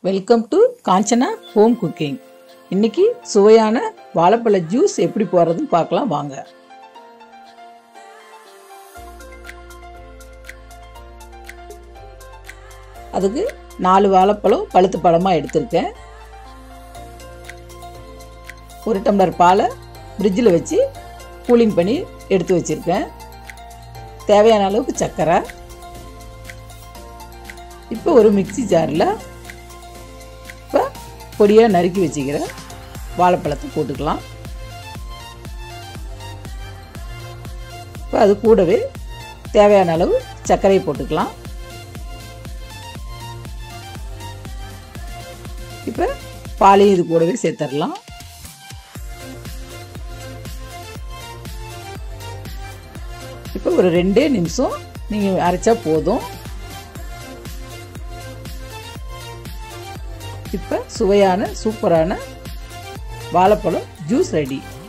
welcome to Kanchana home cooking இன்னைக்கு சுவையான வாழைப்பழ ஜூஸ் எப்படி போடுறதுன்னு பார்க்கலாம் வாங்க அதுக்கு நாலு வாழைப்பழம் பழுத்து பழமாக எடுத்திருக்கேன் ஒரு டம்ளர் பாலை ஃப்ரிட்ஜில் வச்சு கூலிங் பண்ணி எடுத்து வச்சுருக்கேன் தேவையான அளவுக்கு சர்க்கரை இப்போ ஒரு மிக்சி ஜாரில் இப்போ பொடியாக நறுக்கி வச்சுக்கிற வாழைப்பழத்தை போட்டுக்கலாம் இப்போ அது கூடவே தேவையான அளவு சர்க்கரையை போட்டுக்கலாம் இப்போ பாலையும் இது கூடவே சேர்த்துடலாம் இப்போ ஒரு ரெண்டே நிமிஷம் நீங்கள் அரைச்சா போதும் இப்போ சுவையான சூப்பரான வாழைப்பழம் ஜூஸ் ரெடி